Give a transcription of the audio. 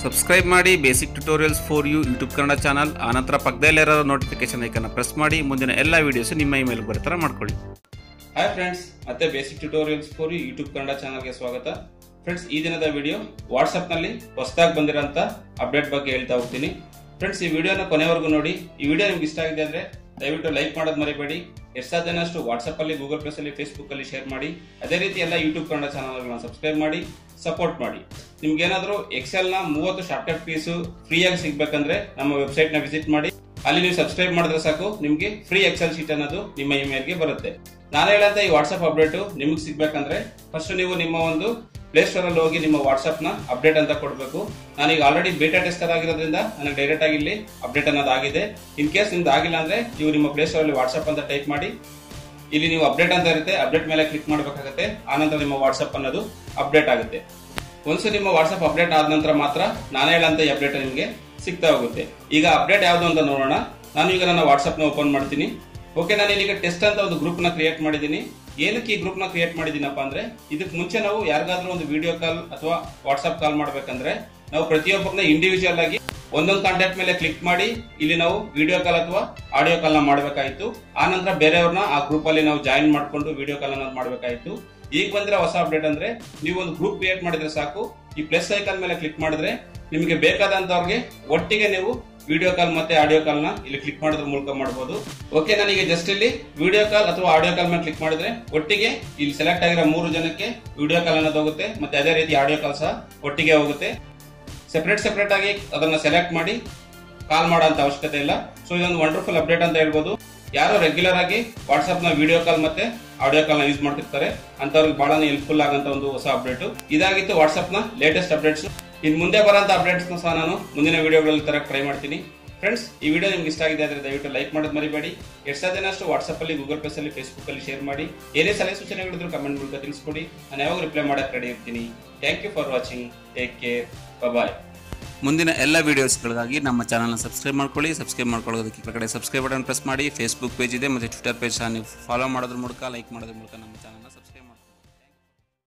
subscribe ಮಾಡಿ basic tutorials for you YouTube Kannada channel ಆನಂತರ ಪಕ್ಕದಲ್ಲಿರೋ ನೋಟಿಫಿಕೇಶನ್ ಐಕನ್ನ ಪ್ರೆಸ್ ಮಾಡಿ ಮುಂದಿನ ಎಲ್ಲ ವೀಡಿಯೋಸ್ ನಿಮ್ಮ ಇಮೇಲ್ ಬರೋ ಥರ ಮಾಡ್ಕೊಳ್ಳಿ ಹಾಯ್ ಫ್ರೆಂಡ್ಸ್ ಮತ್ತೆ basic tutorials for YouTube Kannada ಚಾನಲ್ಗೆ ಸ್ವಾಗತ ಫ್ರೆಂಡ್ಸ್ ಈ ದಿನದ ವಿಡಿಯೋ ವಾಟ್ಸ್ಆಪ್ ನಲ್ಲಿ ಹೊಸದಾಗಿ ಬಂದಿರೋಂಥ ಅಪ್ಡೇಟ್ ಬಗ್ಗೆ ಹೇಳ್ತಾ ಹೋಗ್ತೀನಿ ಫ್ರೆಂಡ್ಸ್ ಈ ವಿಡಿಯೋನ ಕೊನೆವರೆಗೂ ನೋಡಿ ಈ ವಿಡಿಯೋ ನಿಮ್ಗೆ ಇಷ್ಟ ಆಗಿದೆ ಅಂದ್ರೆ ದಯವಿಟ್ಟು ಲೈಕ್ ಮಾಡೋದು ಮರಿಬೇಡಿ ಎಷ್ಟು ಸಾಧ್ಯನಷ್ಟು ಅಷ್ಟು ವಾಟ್ಸ್ಆಪ್ ಅಲ್ಲಿ ಗೂಗಲ್ ಪ್ಲಸ್ ಅಲ್ಲಿ ಫೇಸ್ಬುಕ್ ಅಲ್ಲಿ ಶೇರ್ ಮಾಡಿ ಅದೇ ರೀತಿ ಎಲ್ಲ ಯೂಟ್ಯೂಬ್ ಕನ್ನಡ ಚಾನಲ್ಗಳನ್ನ ಸಬ್ಸ್ಕ್ರೈಬ್ ಮಾಡಿ ಸಪೋರ್ಟ್ ಮಾಡಿ ನಿಮ್ಗೆ ಏನಾದರೂ ಎಕ್ಸೆಲ್ ನ ಮೂವತ್ತು ಶಾರ್ಟ್ಕಟ್ ಕೀಸ್ ಫ್ರೀ ಆಗಿ ಸಿಗ್ಬೇಕಂದ್ರೆ ನಮ್ಮ ವೆಬ್ಸೈಟ್ ನ ವಿಸಿಟ್ ಮಾಡಿ ಅಲ್ಲಿ ನೀವು ಸಬ್ಸ್ಕ್ರೈಬ್ ಮಾಡಿದ್ರೆ ಸಾಕು ನಿಮ್ಗೆ ಫ್ರೀ ಎಕ್ಸೆಲ್ ಶೀಟ್ ಅನ್ನೋದು ನಿಮ್ಮ ಇಮೇಲ್ಗೆ ಬರುತ್ತೆ ನಾನು ಹೇಳಂತ ಈ ವಾಟ್ಸ್ಆಪ್ ಅಪ್ಡೇಟ್ ನಿಮ್ಗೆ ಸಿಗ್ಬೇಕಂದ್ರೆ ಫಸ್ಟ್ ನೀವು ನಿಮ್ಮ ಒಂದು ಪ್ಲೇ ಸ್ಟೋರ್ ಅಲ್ಲಿ ಹೋಗಿ ನಿಮ್ಮ ವಾಟ್ಸ್ಆಪ್ ನ ಅಪ್ಡೇಟ್ ಅಂತ ಕೊಡಬೇಕು ನಾನೀಗ ಆಲ್ರೆಡಿ ಬೇಟಾ ಟೆಸ್ಟರ್ ಆಗಿರೋದ್ರಿಂದ ನನಗೆ ಡೈರೆಕ್ಟ್ ಆಗಿ ಇಲ್ಲಿ ಅಪ್ಡೇಟ್ ಅನ್ನೋದು ಆಗಿದೆ ಇನ್ ಕೇಸ್ ನಿಮ್ದು ಆಗಿಲ್ಲ ಅಂದ್ರೆ ನೀವು ನಿಮ್ಮ ಪ್ಲೇ ಸ್ಟೋರ್ ಅಲ್ಲಿ ವಾಟ್ಸ್ಆಪ್ ಅಂತ ಟೈಪ್ ಮಾಡಿ ಇಲ್ಲಿ ನೀವು ಅಪ್ಡೇಟ್ ಅಂತ ಇರುತ್ತೆ ಅಪ್ಡೇಟ್ ಮೇಲೆ ಕ್ಲಿಕ್ ಮಾಡಬೇಕಾಗುತ್ತೆ ಆನಂತರ ನಿಮ್ಮ ವಾಟ್ಸ್ಆಪ್ ಅನ್ನೋದು ಅಪ್ಡೇಟ್ ಆಗುತ್ತೆ ಒಂದ್ಸಲ ನಿಮ್ಮ ವಾಟ್ಸ್ಆಪ್ ಅಪ್ಡೇಟ್ ಆದ ನಂತರ ಮಾತ್ರ ನಾನು ಹೇಳಂತ ಈ ಅಪ್ಡೇಟ್ ನಿಮಗೆ ಸಿಗ್ತಾ ಹೋಗುತ್ತೆ ಈಗ ಅಪ್ಡೇಟ್ ಯಾವುದು ಅಂತ ನೋಡೋಣ ನಾನು ಈಗ ನನ್ನ ವಾಟ್ಸ್ಆಪ್ ನ ಓಪನ್ ಮಾಡ್ತೀನಿ ಓಕೆ ನಾನು ಇಲ್ಲಿಗ ಟೆಸ್ಟ್ ಅಂತ ಒಂದು ಗ್ರೂಪ್ ನ ಕ್ರಿಯೇಟ್ ಮಾಡಿದ್ದೀನಿ ಏನಕ್ಕೆ ಈ ಗ್ರೂಪ್ ನ ಕ್ರಿಯೇಟ್ ಮಾಡಿದ್ದೀನಪ್ಪ ಅಂದ್ರೆ ಇದಕ್ಕೆ ಮುಂಚೆ ನಾವು ಯಾರಿಗಾದ್ರೂ ಒಂದು ವಿಡಿಯೋ ಕಾಲ್ ಅಥವಾ ವಾಟ್ಸ್ಆಪ್ ಕಾಲ್ ಮಾಡ್ಬೇಕಂದ್ರೆ ನಾವು ಪ್ರತಿಯೊಬ್ಬರನ್ನ ಇಂಡಿವಿಜುವಲ್ ಆಗಿ ಒಂದೊಂದು ಕಾಂಟ್ಯಾಕ್ಟ್ ಮೇಲೆ ಕ್ಲಿಕ್ ಮಾಡಿ ಇಲ್ಲಿ ನಾವು ವಿಡಿಯೋ ಕಾಲ್ ಅಥವಾ ಆಡಿಯೋ ಕಾಲ್ ನ ಮಾಡಬೇಕಾಯಿತು ಆ ನಂತರ ಬೇರೆಯವ್ರನ್ನ ಆ ಗ್ರೂಪ್ ಅಲ್ಲಿ ನಾವು ಜಾಯಿನ್ ಮಾಡ್ಕೊಂಡು ವಿಡಿಯೋ ಕಾಲ್ ಅನ್ನೋದು ಮಾಡಬೇಕಾಯಿತು ಈಗ ಬಂದಿರೋ ಹೊಸ ಅಪ್ಡೇಟ್ ಅಂದ್ರೆ ನೀವು ಒಂದು ಗ್ರೂಪ್ ಕ್ರಿಯೇಟ್ ಮಾಡಿದ್ರೆ ಸಾಕು ಈ ಪ್ಲಸ್ ಐಕಾನ್ ಮೇಲೆ ಕ್ಲಿಕ್ ಮಾಡಿದ್ರೆ ನಿಮಗೆ ಬೇಕಾದಂತವ್ರಿಗೆ ಒಟ್ಟಿಗೆ ನೀವು ವಿಡಿಯೋ ಕಾಲ್ ಮತ್ತೆ ಆಡಿಯೋ ಕಾಲ್ ನ ಇಲ್ಲಿ ಕ್ಲಿಕ್ ಮಾಡೋದ್ರ ಮೂಲಕ ಮಾಡಬಹುದು ಓಕೆ ನನಗೆ ಜಸ್ಟ್ ಇಲ್ಲಿ ವಿಡಿಯೋ ಕಾಲ್ ಅಥವಾ ಆಡಿಯೋ ಕಾಲ್ ಮೇಲೆ ಕ್ಲಿಕ್ ಮಾಡಿದ್ರೆ ಒಟ್ಟಿಗೆ ಇಲ್ಲಿ ಸೆಲೆಕ್ಟ್ ಆಗಿರೋ ಮೂರು ಜನಕ್ಕೆ ವಿಡಿಯೋ ಕಾಲ್ ಅನ್ನೋದು ಹೋಗುತ್ತೆ ಮತ್ತೆ ಅದೇ ರೀತಿ ಆಡಿಯೋ ಕಾಲ್ ಸಹ ಒಟ್ಟಿಗೆ ಹೋಗುತ್ತೆ ಸೆಪರೇಟ್ ಸೆಪರೇಟ್ ಆಗಿ ಅದನ್ನ ಸೆಲೆಕ್ಟ್ ಮಾಡಿ ಕಾಲ್ ಮಾಡೋ ಅಂತ ಅವಶ್ಯಕತೆ ಇಲ್ಲ ಸೊ ಇದೊಂದು ವಂಡರ್ಫುಲ್ ಅಪ್ಡೇಟ್ ಅಂತ ಹೇಳ್ಬೋದು ಯಾರು ರೆಗ್ಯುಲರ್ ಆಗಿ ವಾಟ್ಸ್ಆಪ್ ನ ವಿಡಿಯೋ ಕಾಲ್ ಮತ್ತೆ ಆಡಿಯೋ ಕಾಲ್ ನ ಯೂಸ್ ಮಾಡ್ತಿರ್ತಾರೆ ಅಂತವ್ರಿಗೆ ಬಹಳ ಹೆಲ್ಪ್ಫುಲ್ ಆಗಂತ ಒಂದು ಹೊಸ ಅಪ್ಡೇಟ್ ಇದಾಗಿತ್ತು ವಾಟ್ಸ್ಆಪ್ ನ ಲೇಟೆಸ್ಟ್ ಅಪ್ಡೇಟ್ಸ್ ಇನ್ ಮುಂದೆ ಬರೋಂತ ಅಪ್ಡೇಟ್ಸ್ ಸಹ ನಾನು ಮುಂದಿನ ವಿಡಿಯೋಗಳಲ್ಲಿ ತರಕ್ ಟ್ರೈ ಮಾಡ್ತೀನಿ ಫ್ರೆಂಡ್ಸ್ ಈ ವಿಡಿಯೋ ನಿಮ್ಗೆ ಇಷ್ಟ ಆಗಿದೆ ಅಂದ್ರೆ ದಯವಿಟ್ಟು ಲೈಕ್ ಮಾಡೋದು ಮರಿಬೇಡಿ ಎಷ್ಟು ಸಾಧ್ಯನಷ್ಟು ಅಷ್ಟು ವಾಟ್ಸ್ಆಪ್ ಅಲ್ಲಿ ಗೂಗಲ್ ಪ್ಲಸ್ ಅಲ್ಲಿ ಫೇಸ್ಬುಕ್ ಅಲ್ಲಿ ಶೇರ್ ಮಾಡಿ ಏನೇ ಸಲಹೆ ಸೂಚನೆಗಳಿದ್ರು ಕಮೆಂಟ್ ಮೂಲಕ ತಿಳಿಸ್ಕೊಡಿ ನಾನು ಯಾವಾಗ ರಿಪ್ಲೈ ಮಾಡಕ್ ರೆಡಿ ಇರ್ತೀನಿ thank you for watching take care bye ಮುಂದಿನ ಎಲ್ಲ ವೀಡಿಯೋಸ್ಗಳಿಗಾಗಿ ನಮ್ಮ ಚಾನಲ್ನ ಸಬ್ಸ್ಕ್ರೈಬ್ ಮಾಡ್ಕೊಳ್ಳಿ ಸಬ್ಸ್ಕ್ರೈಬ್ ಮಾಡ್ಕೊಳ್ಳೋದಕ್ಕೆ ಕೆಳಗಡೆ ಸಬ್ಸ್ಕ್ರೈಬ್ ಬಟನ್ ಪ್ರೆಸ್ ಮಾಡಿ ಫೇಸ್ಬುಕ್ ಪೇಜ್ ಇದೆ ಮತ್ತು ಟ್ವಿಟರ್ ಪೇಜ್ ಸಹ ನೀವು ಫಾಲೋ ಮಾಡೋದ್ರ ಮೂಲಕ ಲೈಕ್ ಮಾಡೋದ್ರ ಮೂಲಕ ನಮ್ಮ ಚಾನಲ್ನ ಸಬ್ಸ್ಕ್ರೈಬ್